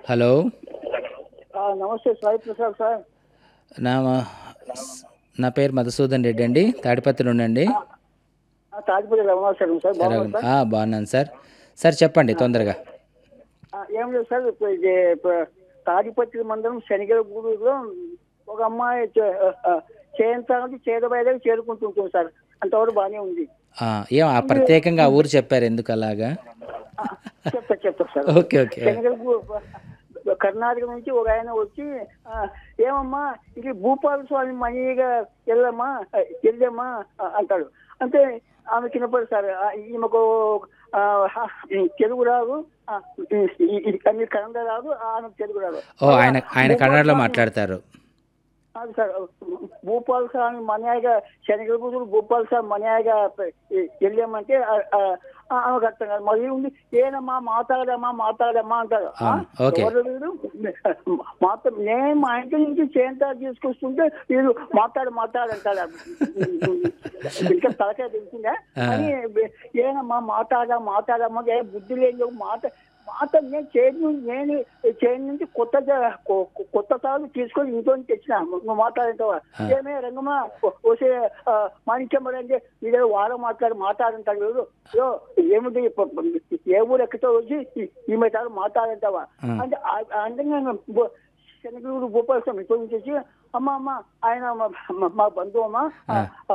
Hello ఆ, నమస్తే Sai Prasad sir నా నా పేరు మధుసూదన్ రెడ్డి అండి తాడిపత్రి నుండి ఆ, తాటిపల్లి రమణాచారం సార్ బాగున్నారు సార్ ఆ, బాగున్నాను సార్ సార్ చెప్పండి తొందరగా ఆ, ఏం లేదు సార్ ఇప్పుడు ఇది ఇప్పుడు తాడిపత్రి మండలం శనిగల గూడూరులో ఒక అమ్మాయి చేయించాలంటే చేదబయలకు చేరుకుంటుంటుంది సార్ అంతవరకు బాగానే ఉంది ఆ, ఏం ఆ ప్రత్యేకంగా ఆ ఊరు చెప్పారు ఎందుకు అలాగా ఆ, చెప్తా చెప్తా సార్ ఓకే ఓకే శనిగల గూ- కర్ణాటక నుంచి ఒక ఆయన వచ్చి ఆ, ఏమమ్మా ఇది భూపాల స్వామి మనీగా వెళ్ళమ్మా వెళ్ళమ్మా అంటాడు అంటే ఆమె కిందపడి సార్ ఆ, ఈమెకు ఆ, హ, తెలుగు రాదు ఆ, ఈ- ఈ- ఈ కన్నడ రాదు ఆమెకు తెలుగు రాదు ఓ ఆయన ఆయన కన్నడలో మాట్లాడతారు అది సార్ భూపాల్ స్వామి మన్యాగా శనగలపూతులు భూపాల్ స్వామి మన్యాగా వెళ్ళామంటే ఆ- ఆ- ఆ ఆమెకు అర్థం కాదు మరి ఉంది ఏనమ్మా మాట్లాడమ్మా మాట్లాడమ్మా అంటారు ఆ? అవును, ఓకే. ఎవరు వీడు? మాత్రం నేను మా ఇంటి నుంచి చేంతా తీసుకొస్తుంటే వీళ్ళు మాట్లాడు మాట్లాడంటాడు ఇంకా తలకాయ తెలిసిందా ఆ. అని ఏనమ్మా మాట్లాడా మాట్లాడమ్మా ఏ బుద్ధి లేదు మాట మాట నేను చేతి నుంచి నేను చేతి నుంచి కొత్త జ- కొ- కొ- కొత్త తాళ్ళు తీసుకొని ఇంట్లో నుంచి తెచ్చిన నువ్వు మాట్లాడంటావా ఆ. ఏమే రంగమా వస్తే మాణిక్యం అంటే ఇదే వారం మాట్లాడి మాట్లాడంటాడు వీడు యో ఏమిటి ప- ప- ఏ ఊరు ఎక్కతో వచ్చి ఈమె తాను మాట్లాడంటావా ఆ. అంటే ఆ- అంటే నేను బో- శనగలూరు భూపాల స్వామి ఇంట్లో నుంచి వచ్చి అమ్మ అమ్మ ఆయన మా- మా- మా బంధువు అమ్మ ఆ. ఆ,